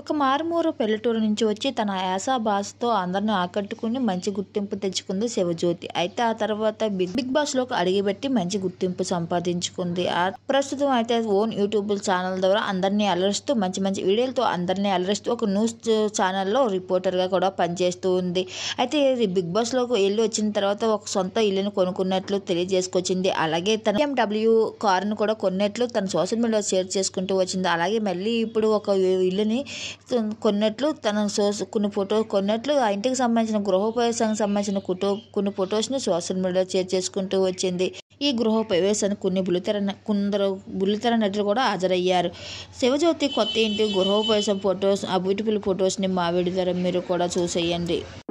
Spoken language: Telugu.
ఒక మారుమూల పల్లెటూరు నుంచి వచ్చి తన యాస భాషతో అందరిని ఆకట్టుకుని మంచి గుర్తింపు తెచ్చుకుంది శివజ్యోతి అయితే ఆ తర్వాత బిగ్ బిగ్ బాస్లోకి అడిగిపెట్టి మంచి గుర్తింపు సంపాదించుకుంది ఆ ప్రస్తుతం అయితే ఓన్ యూట్యూబ్ ఛానల్ ద్వారా అందరినీ అలరిస్తూ మంచి మంచి వీడియోలతో అందరినీ అలరిస్తూ ఒక న్యూస్ ఛానల్లో రిపోర్టర్గా కూడా పనిచేస్తూ ఉంది అయితే ఇది బిగ్ బాస్లోకి వెళ్ళి వచ్చిన తర్వాత ఒక సొంత ఇల్లును కొనుక్కున్నట్లు తెలియజేసుకొచ్చింది అలాగే తన BMW కారును కూడా కొన్నట్లు తన సోషల్ మీడియాలో షేర్ చేసుకుంటూ వచ్చింది అలాగే మళ్ళీ ఇప్పుడు ఒక ఇల్లుని కొన్నట్లు తన సోస్ కొన్ని ఫోటో కొన్నట్లు ఆ ఇంటికి సంబంధించిన గృహోపయోగానికి సంబంధించిన కుటో కొన్ని ఫొటోస్ని సోషల్ మీడియాలో షేర్ చేసుకుంటూ వచ్చింది ఈ గృహోపవేశానికి కొన్ని బుల్లితెర కొందరు బుల్లితెర నటులు కూడా హాజరయ్యారు శివజ్యోతి కొత్త ఇంటి గృహోపవేశం ఫొటోస్ ఆ బ్యూటిఫుల్ ఫొటోస్ని మా విడుదల మీరు కూడా చూసేయండి